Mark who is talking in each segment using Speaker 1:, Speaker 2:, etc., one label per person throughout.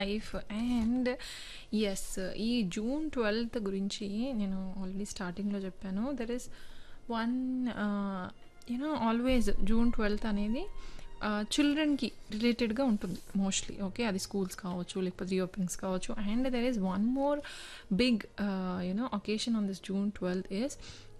Speaker 1: life and S ఈ June twelfth గురించి నేను ఆల్రెడీ స్టార్టింగ్లో చెప్పాను there is one you know always June twelfth అనేది చిల్డ్రన్కి రిలేటెడ్గా ఉంటుంది మోస్ట్లీ ఓకే అది స్కూల్స్ కావచ్చు లేకపోతే రీఓపెనింగ్స్ కావచ్చు and there is one more big you know occasion on this June twelfth is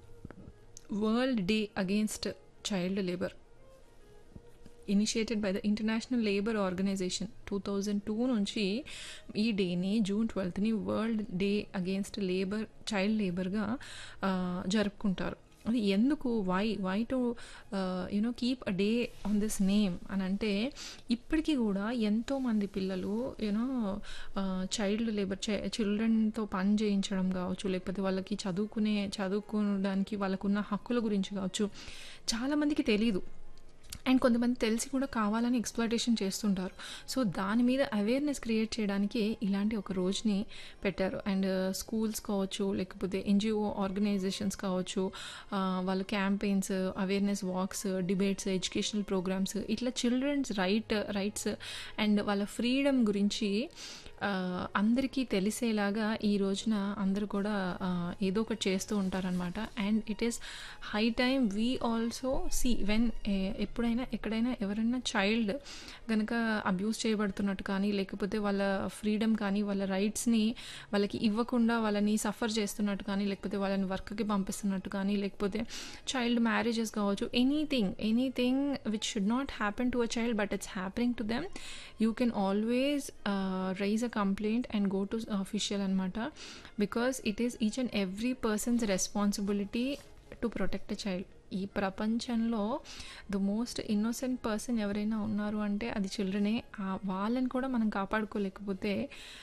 Speaker 1: world day against child labour initiated by the International Labour Organization two thousand two నుంచి ఈ డేని జూన్ ట్వెల్త్ని world day against labour child లేబర్గా జరుపుకుంటారు అది ఎందుకు why why to you know keep a day on this name అని అంటే ఇప్పటికీ కూడా ఎంతోమంది పిల్లలు యూనో చైల్డ్ లేబర్ చిల్డ్రన్తో పని చేయించడం కావచ్చు లేకపోతే వాళ్ళకి చదువుకునే చదువుకోవడానికి వాళ్ళకున్న హక్కుల గురించి కావచ్చు చాలామందికి తెలియదు అండ్ కొంతమంది తెలిసి కూడా కావాలని ఎక్స్ప్లాయిటేషన్ చేస్తుంటారు సో దాని మీద అవేర్నెస్ క్రియేట్ చేయడానికి ఇలాంటి ఒక రోజుని పెట్టారు అండ్ స్కూల్స్ కావచ్చు లేకపోతే ఎన్జిఓ ఆర్గనైజేషన్స్ కావచ్చు వాళ్ళ campaigns awareness walks debates educational programmes ఇట్లా చిల్డ్రన్స్ రైట్ రైట్స్ అండ్ వాళ్ళ ఫ్రీడమ్ గురించి అందరికీ తెలిసేలాగా ఈ రోజున అందరూ కూడా ఏదో ఒకటి చేస్తూ ఉంటారనమాట and it is high time we also see when ఎప్పుడైనా ఎక్కడైనా ఎవరైనా చైల్డ్ కనుక అబ్యూస్ చేయబడుతున్నట్టు కానీ లేకపోతే వాళ్ళ ఫ్రీడమ్ కానీ వాళ్ళ రైట్స్ని వాళ్ళకి ఇవ్వకుండా వాళ్ళని సఫర్ చేస్తున్నట్టు కానీ లేకపోతే వాళ్ళని వర్క్కి పంపిస్తున్నట్టు కానీ లేకపోతే చైల్డ్ మ్యారేజెస్ కావచ్చు anything anything which should not happen to a child but it's happening to them you can always raise a complaint and go to official అనమాట because it is each and every person's responsibility to protect a child ఈ ప్రపంచంలో the most innocent person ఎవరైనా ఉన్నారు అంటే అది చిల్డ్రనే వాళ్ళని కూడా మనం కాపాడుకోలేకపోతే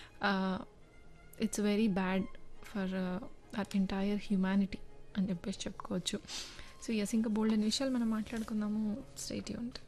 Speaker 1: it's very bad for our entire humanity అని చెప్పేసి చెప్పుకోవచ్చు సో ఎస్ ఇంకా బోల్డ్ అనే విషయాలు మనం మాట్లాడుకుందాము స్టేట్ యూంట్